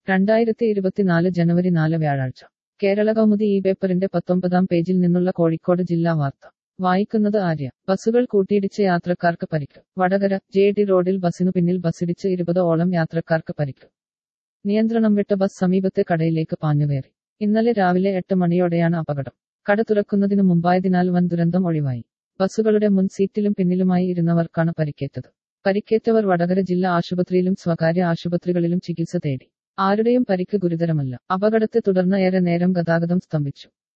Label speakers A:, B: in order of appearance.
A: രണ്ടായിരത്തി ഇരുപത്തിനാല് ജനുവരി നാല് വ്യാഴാഴ്ച കേരള കൗമുദി ഈ പേപ്പറിന്റെ പത്തൊമ്പതാം പേജിൽ നിന്നുള്ള കോഴിക്കോട് ജില്ലാ വാർത്ത വായിക്കുന്നത് ആര്യ ബസ്സുകൾ കൂട്ടിയിടിച്ച് യാത്രക്കാർക്ക് പരിക്ക് വടകര ജെ ഡി റോഡിൽ ബസ്സിനു പിന്നിൽ ബസ്സിടിച്ച് ഇരുപത് ഓളം യാത്രക്കാർക്ക് പരിക്ക് നിയന്ത്രണം വിട്ട ബസ് സമീപത്തെ കടയിലേക്ക് പാഞ്ഞുകയറി ഇന്നലെ രാവിലെ എട്ട് മണിയോടെയാണ് അപകടം കട തുറക്കുന്നതിനു മുമ്പായതിനാൽ വൻ ദുരന്തം ഒഴിവായി ബസ്സുകളുടെ മുൻ സീറ്റിലും പിന്നിലുമായി ഇരുന്നവർക്കാണ് പരിക്കേറ്റത് പരിക്കേറ്റവർ വടകര ജില്ലാ ആശുപത്രിയിലും സ്വകാര്യ ആശുപത്രികളിലും ചികിത്സ തേടി ആരുടെയും പരിക്ക് ഗുരുതരമല്ല അപകടത്തെ തുടർന്ന് ഏറെ നേരം ഗതാഗതം സ്തംഭിച്ചു